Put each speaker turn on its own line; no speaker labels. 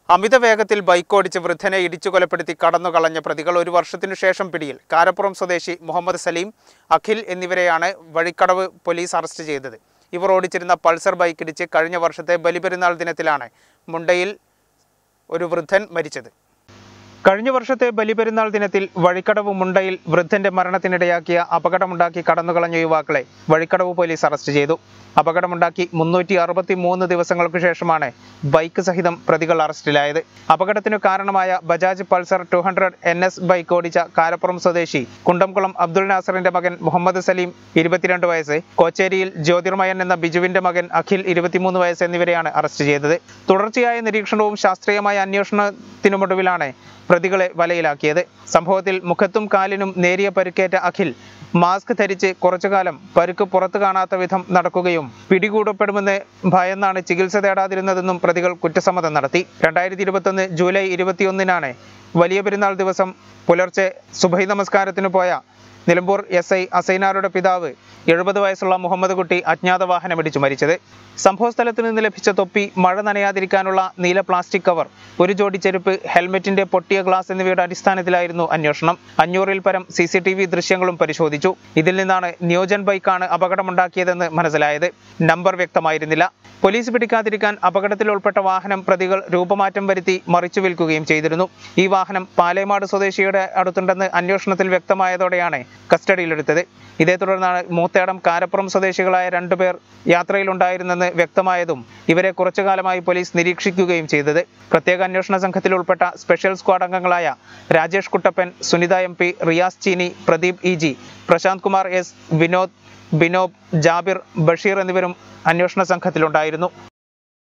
അമിത വേഗത്തിൽ ബൈക്ക് ഓടിച്ച് വൃദ്ധനെ ഇടിച്ചു കൊലപ്പെടുത്തി കടന്നു കളഞ്ഞ പ്രതികൾ ഒരു വർഷത്തിനു ശേഷം പിടിയിൽ കാരപ്പുറം സ്വദേശി മുഹമ്മദ് സലീം അഖിൽ എന്നിവരെയാണ് വഴിക്കടവ് പോലീസ് അറസ്റ്റ് ചെയ്തത് ഇവർ ഓടിച്ചിരുന്ന പൾസർ ബൈക്ക് ഇടിച്ച് കഴിഞ്ഞ വർഷത്തെ ബലിപെരുന്നാൾ ദിനത്തിലാണ് മുണ്ടയിൽ ഒരു വൃദ്ധൻ മരിച്ചത് കഴിഞ്ഞ വർഷത്തെ ബലിപെരുന്നാൾ ദിനത്തിൽ വഴിക്കടവ് മുണ്ടയിൽ വൃദ്ധന്റെ മരണത്തിനിടയാക്കിയ അപകടമുണ്ടാക്കി കടന്നുകളഞ്ഞ യുവാക്കളെ വഴിക്കടവ് പോലീസ് അറസ്റ്റ് ചെയ്തു അപകടമുണ്ടാക്കി മുന്നൂറ്റി അറുപത്തി മൂന്ന് ദിവസങ്ങൾക്ക് ശേഷമാണ് ബൈക്ക് സഹിതം പ്രതികൾ അറസ്റ്റിലായത് അപകടത്തിനു കാരണമായ Bajaj Pulsar two hundred N S bike ഓടിച്ച കാരപ്പുറം സ്വദേശി കുണ്ടംകുളം അബ്ദുൾ നാസറിന്റെ മകൻ മുഹമ്മദ് സലീം ഇരുപത്തിരണ്ട് വയസ്സ് കോച്ചേരിയിൽ ജ്യോതിർമയൻ എന്ന ബിജുവിന്റെ മകൻ അഖിൽ ഇരുപത്തിമൂന്ന് വയസ്സ് എന്നിവരെയാണ് അറസ്റ്റ് ചെയ്തത് തുടർച്ചയായ നിരീക്ഷണവും ശാസ്ത്രീയമായ അന്വേഷണത്തിനുമൊടുവിലാണ് പ്രതികളെ വലയിലാക്കിയത് സംഭവത്തിൽ മുഖത്തും കാലിനും നേരിയ പരുക്കേറ്റ അഖിൽ മാസ്ക് ധരിച്ച് കുറച്ചുകാലം പരുക്ക് പുറത്തു കാണാത്ത വിധം നടക്കുകയും പിടികൂടപ്പെടുമെന്ന് ഭയന്നാണ് ചികിത്സ തേടാതിരുന്നതെന്നും പ്രതികൾ കുറ്റസമ്മതം നടത്തി രണ്ടായിരത്തി ഇരുപത്തൊന്ന് ജൂലൈ ഇരുപത്തിയൊന്നിനാണ് വലിയ പെരുന്നാൾ ദിവസം പുലർച്ചെ സുബൈ നമസ്കാരത്തിന് പോയ നിലമ്പൂർ എസ് ഐ അസൈനാറുടെ പിതാവ് എഴുപത് വയസ്സുള്ള മുഹമ്മദ് കുട്ടി അജ്ഞാത വാഹനമിടിച്ചു മരിച്ചത് സംഭവസ്ഥലത്ത് നിന്ന് ലഭിച്ച തൊപ്പി മഴ നനയാതിരിക്കാനുള്ള നീല പ്ലാസ്റ്റിക് കവർ ഒരു ജോഡി ചെരുപ്പ് ഹെൽമെറ്റിന്റെ പൊട്ടിയ ഗ്ലാസ് എന്നിവയുടെ അടിസ്ഥാനത്തിലായിരുന്നു അന്വേഷണം അഞ്ഞൂറിൽ പരം സി സി ടി വി ദൃശ്യങ്ങളും പരിശോധിച്ചു ഇതിൽ നിന്നാണ് നിയോജൻ ബൈക്കാണ് അപകടമുണ്ടാക്കിയതെന്ന് മനസ്സിലായത് നമ്പർ വ്യക്തമായിരുന്നില്ല പോലീസ് പിടിക്കാതിരിക്കാൻ അപകടത്തിൽ ഉൾപ്പെട്ട വാഹനം പ്രതികൾ രൂപമാറ്റം വരുത്തി മറിച്ചു വിൽക്കുകയും ചെയ്തിരുന്നു ഈ വാഹനം പാലേമാട് സ്വദേശിയുടെ അടുത്തുണ്ടെന്ന് അന്വേഷണത്തിൽ വ്യക്തമായതോടെയാണ് കസ്റ്റഡിയിലെടുത്തത് ഇതേ തുടർന്നാണ് മൂത്തേടം കാരപ്പുറം സ്വദേശികളായ രണ്ടുപേർ യാത്രയിലുണ്ടായിരുന്നെന്ന് വ്യക്തമായതും ഇവരെ കുറച്ചുകാലമായി പോലീസ് നിരീക്ഷിക്കുകയും ചെയ്തത് പ്രത്യേക അന്വേഷണ സംഘത്തിൽ ഉൾപ്പെട്ട സ്പെഷ്യൽ സ്ക്വാഡ് അംഗങ്ങളായ Rajesh Kuttappan Sunitha M P Riyas Cheeni Pradeep E G Prashanth Kumar S Vinod Binob Jabir Basheer എന്നിവരും അന്വേഷണ സംഘത്തിലുണ്ടായിരുന്നു